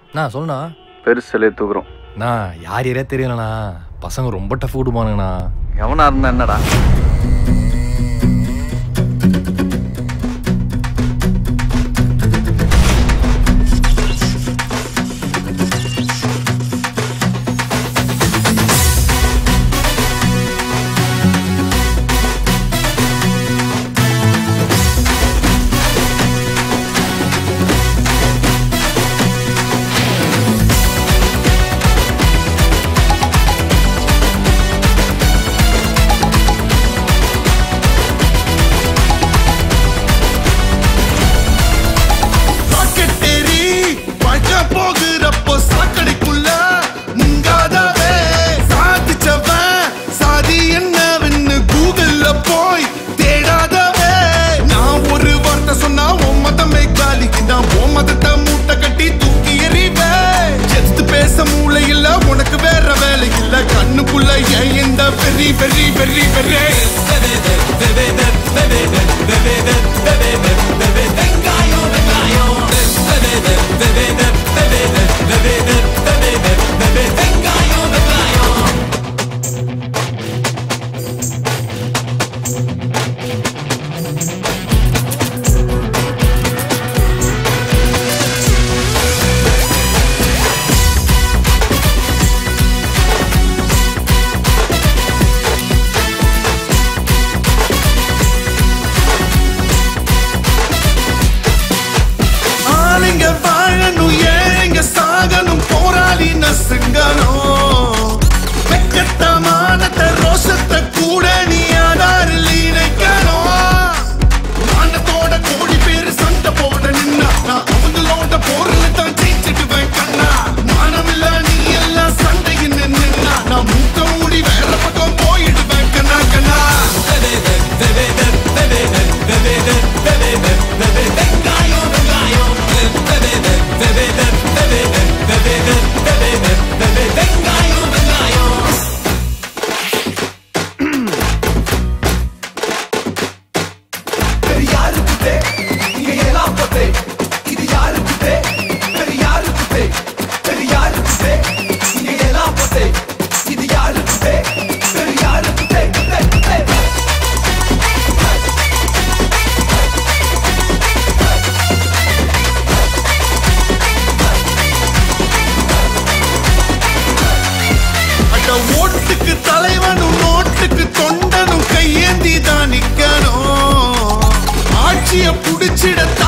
நான் சொல்லுண்ணா பெருசிலே தூக்குறோம் நான் யார் யாரே தெரியலண்ணா பசங்க ரொம்ப டஃப் கொடுப்பானுங்கண்ணா எவனா இருந்தா என்னடா ராக்கெட் ஏறி பழக்க போகிறப்போ சாக்கடைக்குள்ள முங்காதவே சாதிச்சவன் சாதி என்னவென்னு கூகுள்ல போய் தேடாதவே நான் ஒரு வார்த்தை சொன்னா உன் மதமே காலிக்கு நான் உன் மதத்தை மூட்டை கட்டி தூக்கி எறிவேன் எதிர்த்து பேச மூளை இல்ல உனக்கு வேற வேலை இல்ல கண்ணுக்குள்ள ஏன் இந்த வெறி வெறி வெறி வெறி ஆளுங்க வாழணும் ஏழைங்க சாகணும் போராளி நசுங்கணும் வெக்கத்தமானத்தை ரோஷத்தை கூட நீ ஆதாரில் இணைக்கணும் மானத்தோட கோடி பேரு சண்டை போட நின்னா நான் அவங்களோட போர்ல தான் ஜெயிச்சிடுவேன் கண்ணா மானமில்ல நீ எல்லாம் சண்டையில் நின்னா நான் மூக்க மூடி வேற பக்கம் போயிடுவேன் கண்ணா கண்ணா அட ஓட்டுக்கு தலைவனும் நோட்டுக்கு தொண்டனும் கையேந்தி தான் நிக்கணும் ஆட்சிய புடிச்சிட